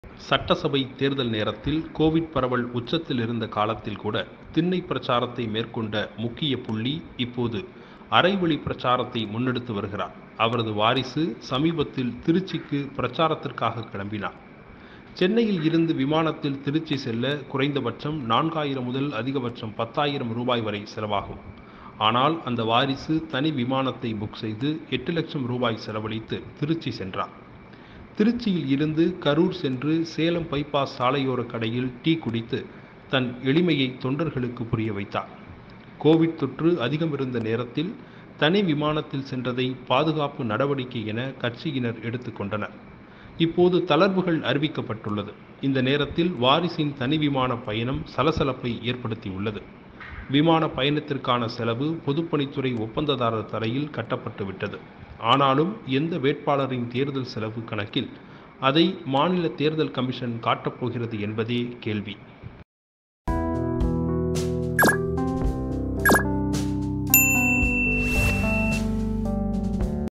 சட்டசபை தேர்தல் நேரத்தில் கோவிட் பரவல் உச்சத்தில் இருந்த காலத்தில் கூட திண்ணை பிரச்சாரத்தை மேற்கொண்ட முக்கிய புள்ளி இப்போது அரைவழி பிரச்சாரத்தை முன்னெடுத்து வருகிறார் அவரது வாரிசு சமீபத்தில் திருச்சிக்கு பிரச்சாரத்திற்காக கிளம்பினார் சென்னையில் இருந்து விமானத்தில் திருச்சி செல்ல குறைந்தபட்சம் நான்காயிரம் முதல் அதிகபட்சம் பத்தாயிரம் ரூபாய் வரை செலவாகும் ஆனால் அந்த வாரிசு தனி விமானத்தை புக் செய்து எட்டு லட்சம் ரூபாய் செலவழித்து திருச்சி சென்றார் திருச்சியில் இருந்து கரூர் சென்று சேலம் பைபாஸ் சாலையோர கடையில் டீ குடித்து தன் எளிமையை தொண்டர்களுக்கு புரிய வைத்தார் கோவிட் தொற்று அதிகம் இருந்த நேரத்தில் தனி விமானத்தில் சென்றதை பாதுகாப்பு நடவடிக்கை என கட்சியினர் எடுத்துக்கொண்டனர் இப்போது தளர்வுகள் அறிவிக்கப்பட்டுள்ளது இந்த நேரத்தில் வாரிசின் தனி விமான பயணம் சலசலப்பை ஏற்படுத்தியுள்ளது விமான பயணத்திற்கான செலவு பொதுப்பணித்துறை ஒப்பந்ததாரர் தரையில் கட்டப்பட்டு விட்டது ஆனாலும் எந்த வேட்பாளரின் தேர்தல் செலவு கணக்கில் அதை மாநில தேர்தல் கமிஷன் காட்டப்போகிறது என்பதே கேள்வி